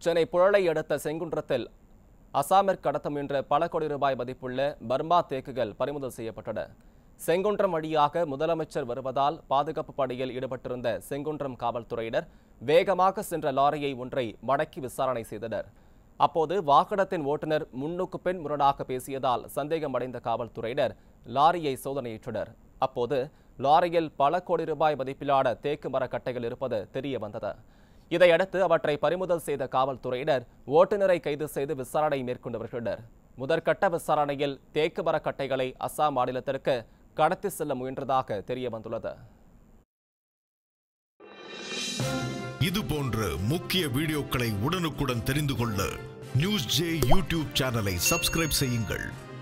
சென்னை புழலை அடுத்த செங்குன்றத்தில் அசாமிற்கு கடத்த முயன்ற பல கோடி ரூபாய் மதிப்புள்ள பர்மா தேக்குகள் பறிமுதல் செய்யப்பட்டன செங்குன்றம் வழியாக முதலமைச்சர் வருவதால் பாதுகாப்பு பணியில் ஈடுபட்டிருந்த செங்குன்றம் காவல்துறையினர் வேகமாக சென்ற லாரியை ஒன்றை மடக்கி விசாரணை செய்தனர் அப்போது வாகனத்தின் ஓட்டுநர் முன்னுக்கு பின் முரணாக பேசியதால் சந்தேகம் அடைந்த காவல்துறையினர் லாரியை சோதனையிட்டனர் அப்போது லாரியில் பல கோடி ரூபாய் மதிப்பிலான தேக்கு மர கட்டைகள் இருப்பது தெரிய வந்தது இதையடுத்து அவற்றை பறிமுதல் செய்த காவல்துறையினர் ஓட்டுநரை கைது செய்து விசாரணை மேற்கொண்டு வருகின்றனர் முதற்கட்ட விசாரணையில் தேக்கு மர கட்டைகளை அஸ்ஸாம் மாநிலத்திற்கு கடத்தி செல்ல முயன்றதாக தெரிய வந்துள்ளது இது போன்ற முக்கிய வீடியோக்களை உடனுக்குடன் தெரிந்து கொள்ள நியூஸ் ஜே யூடியூப் சேனலை சப்ஸ்கிரைப் செய்யுங்கள்